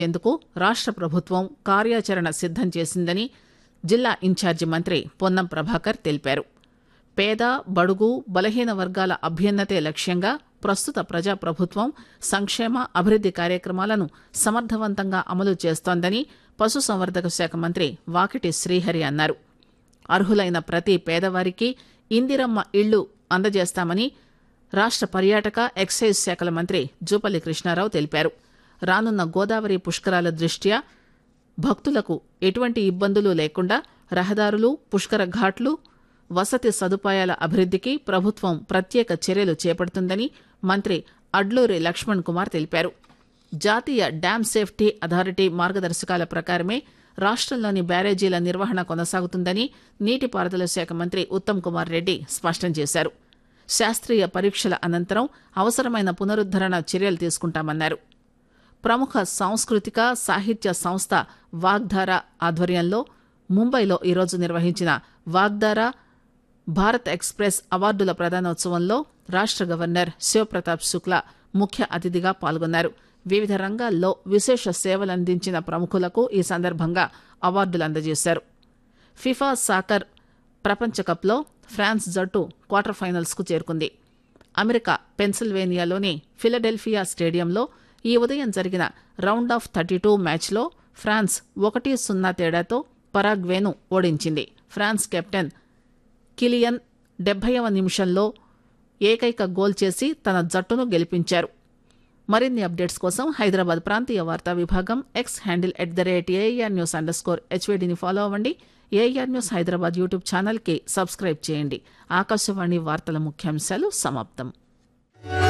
ఎందుకు రాష్ట ప్రభుత్వం కార్యాచరణ సిద్దం చేసిందని జిల్లా ఇన్ఛార్జి మంత్రి పొన్నం ప్రభాకర్ తెలిపారు పేద బడుగు బలహీన వర్గాల అభ్యున్నతే లక్ష్యంగా ప్రస్తుత ప్రజాప్రభుత్వం సంక్షేమ అభివృద్ది కార్యక్రమాలను సమర్థవంతంగా అమలు చేస్తోందని పశుసంవర్ధక శాఖ మంత్రి వాకిటి శ్రీహరి అన్నారు అర్హులైన ప్రతి పేదవారికి ఇందిరమ్మ ఇళ్లు అందజేస్తామని రాష్ట పర్యాటక ఎక్సైజ్ శాఖల మంత్రి జూపల్లి కృష్ణారావు తెలిపారు రానున్న గోదావరి పుష్కరాల దృష్ట్యా భక్తులకు ఎటువంటి ఇబ్బందులు లేకుండా రహదారులు పుష్కర ఘాట్లు వసతి సదుపాయాల అభివృద్దికి ప్రభుత్వం ప్రత్యేక చర్యలు చేపడుతుందని మంత్రి అడ్లూరి లక్ష్మణ్ కుమార్ తెలిపారు జాతీయ డ్యాం సేఫ్టీ అథారిటీ మార్గదర్శకాల ప్రకారమే రాష్టంలోని బ్యారేజీల నిర్వహణ కొనసాగుతుందని నీటిపారుదల శాఖ మంత్రి ఉత్తమ్ కుమార్ రెడ్డి స్పష్టం చేశారు శాస్త్రీయ పరీక్షల అనంతరం అవసరమైన పునరుద్దరణ చర్యలు తీసుకుంటామన్నారు ప్రముఖ సాంస్కృతిక సాహిత్య సంస్థ వాగ్ధార ఆధ్వర్యంలో ముంబైలో ఈరోజు నిర్వహించిన వాగ్ధార భారత్ ఎక్స్ప్రెస్ అవార్డుల ప్రదానోత్సవంలో రాష్ట గవర్నర్ శివప్రతాప్ శుక్లా ముఖ్య అతిథిగా పాల్గొన్నారు వివిధ రంగాల్లో విశేష సేవలందించిన ప్రముఖులకు ఈ సందర్భంగా అవార్డులు అందజేశారు ఫిఫా సాకర్ ప్రపంచ కప్లో ఫ్రాన్స్ జట్టు క్వార్టర్ ఫైనల్స్ కు చేరుకుంది అమెరికా పెన్సిల్వేనియాలోని ఫిలడెల్ఫియా స్టేడియంలో ఈ ఉదయం జరిగిన రౌండ్ ఆఫ్ థర్టీ టూ మ్యాచ్లో ఫ్రాన్స్ ఒకటి సున్నా తేడాతో పరాగ్వేను ఓడించింది ఫ్రాన్స్ కెప్టెన్ కిలియన్ డెబ్బైవ నిమిషంలో ఏకైక గోల్ చేసి తన జట్టును గెలిపించారు మరిన్ని అప్డేట్స్ కోసం హైదరాబాద్ ప్రాంతీయ వార్తా విభాగం X handle at the rate AIR news underscore హెచ్వేడిని ఫాలో అవ్వండి ఏఆర్ న్యూస్ హైదరాబాద్ యూట్యూబ్ ఛానల్కి సబ్స్క్రైబ్ చేయండి ఆకాశవాణి వార్తల ముఖ్యాంశాలు సమాప్తం